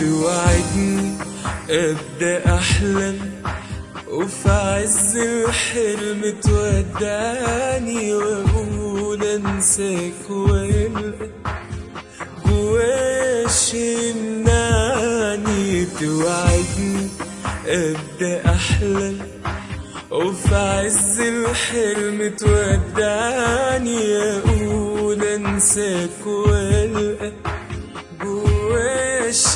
توعدني ابدا احلم وفي عز الحلم تودعني واقول انساك والقى جواش يمنعني توعدني ابدا احلم وفي عز الحلم تودعني اقول انساك والقى جواش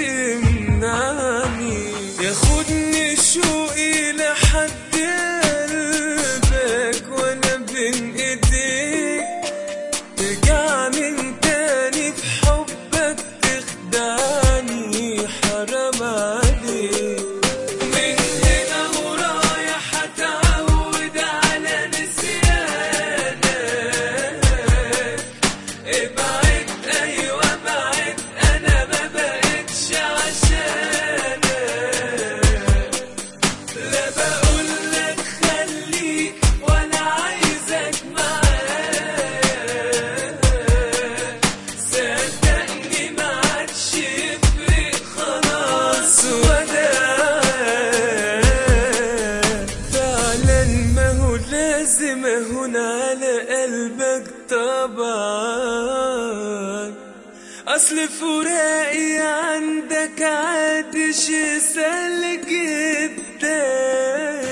يمنعني ياخدني شوقي لحد قلبك وانا بين ايديك ترجع من تاني في حبك تخدعني حرام عليك من هنا ورايح اتعود على نسيانك ابعد ايوه ابعد انا ما بقتش عشانك لا بقول لك خليك ولا عايزك معايا صدقني ما عادش يفرق خلاص وداع فعلا ما هو لازم اهون على قلبك طبعا اصل فراقي عندك عادي شي سهل جدا